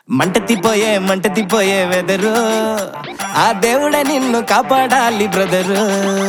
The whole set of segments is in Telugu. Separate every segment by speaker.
Speaker 1: మంట తిపోయే మంట తిపోయే వెదరు ఆ దేవుడే నిన్ను కాపాడాలి బ్రదరు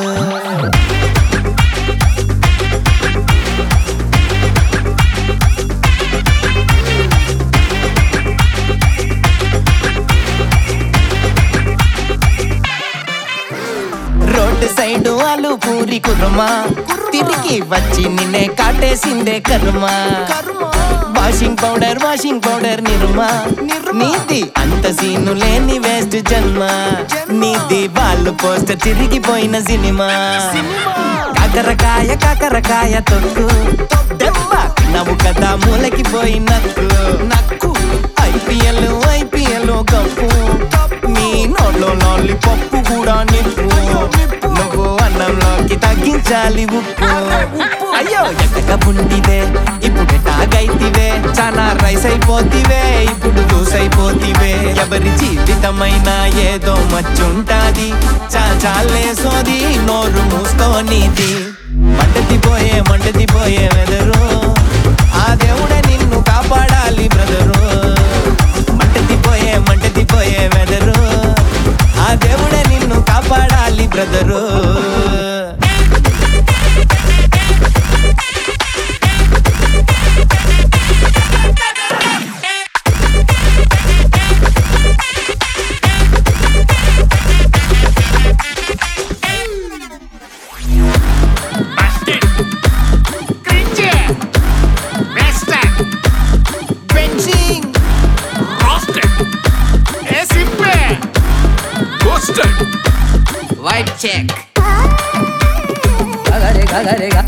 Speaker 1: రోడ్డు సైడు ఆలు పూరి కుర్మా తిరిగి వచ్చి నిన్నే కాటేసిందే కర్మా washing powder washing powder Nirma నీది అంత సీను లేని వేస్ట్ జన్మ నీది వాళ్ళు పోస్టర్ చిరిగిపోయిన సినిమా కాకరకాయ కాకరకాయ తొక్కు దెబ్బ నవ్వు కదా మూలకి పోయినక్కు నక్కు ఐపీఎల్ ఐపీఎల్ కప్పు నీ నోట్లో లాలి పప్పు కూడా నిప్పు నువ్వు అన్నంలోకి తగ్గించాలి ఉప్పు అయ్యో ఎక్కక పుండివే ఇప్పుడు టాగైతివే చాలా రైస్ అయిపోతివే ఇప్పుడు లూస్ అయిపోతివే ఎవరి జీవితమైనా ఏదో మచ్చుంటాది చా చాలే సోది నోరు మూసుకోనిది మంటది పోయే మంటది పోయే వెదరు ఆ దేవుడే నిన్ను కాపాడాలి బ్రదరు మంటది పోయే మంటది పోయే వెదరు ఆ దేవుడే నిన్ను కాపాడాలి brother
Speaker 2: Busted. Cringe. Wasted.
Speaker 1: Benching
Speaker 2: Roasted. ఏ simple. Ghosted.
Speaker 1: వైట్ చెక్
Speaker 3: గగరే గగరేగా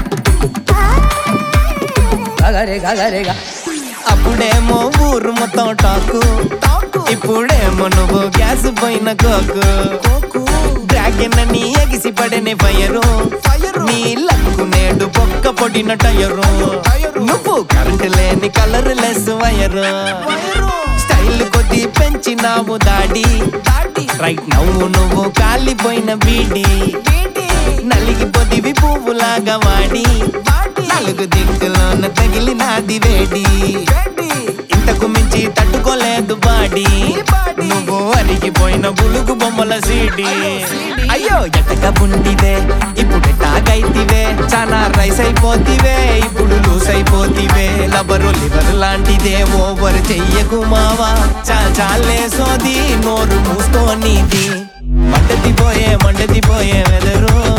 Speaker 3: గగరే గగరేగా
Speaker 1: అప్పుడేమో ఊరు మొత్తం టాకు ఇప్పుడేమో నువ్వు గ్యాస్ పోయిన కోకు డ్రాగన్ అని ఎగిసి పడని ఫైరు నీ లక్కు నేడు పొక్క పొడిన టయరు నువ్వు కరెంట్ లేని కలర్ లెస్ వైరు స్టైల్ కొద్ది పెంచినావు దాడి రైట్ నవ్వు నువ్వు కాలిపోయిన బీడి నలిగిపోతివి పువ్వులాగా వాడి నాలుగు దిక్కులోన తగిలినాది వేడి ఇంతకు మించి తట్టుకోలేదు బాడీ నువ్వు అరిగిపోయిన బులుగు బొమ్మల సీడి అయ్యో ఎటక బుండివే ఇప్పుడు టాగైతివే చాలా రైస్ అయిపోతివే ఇప్పుడు లూస్ అయిపోతివే లబరు లివర్ లాంటిదే ఓవర్ చెయ్యకు మావా చా చాలే సోది నోరు మూసుకోనిది మంటది పోయే మంటది పోయే వెదరు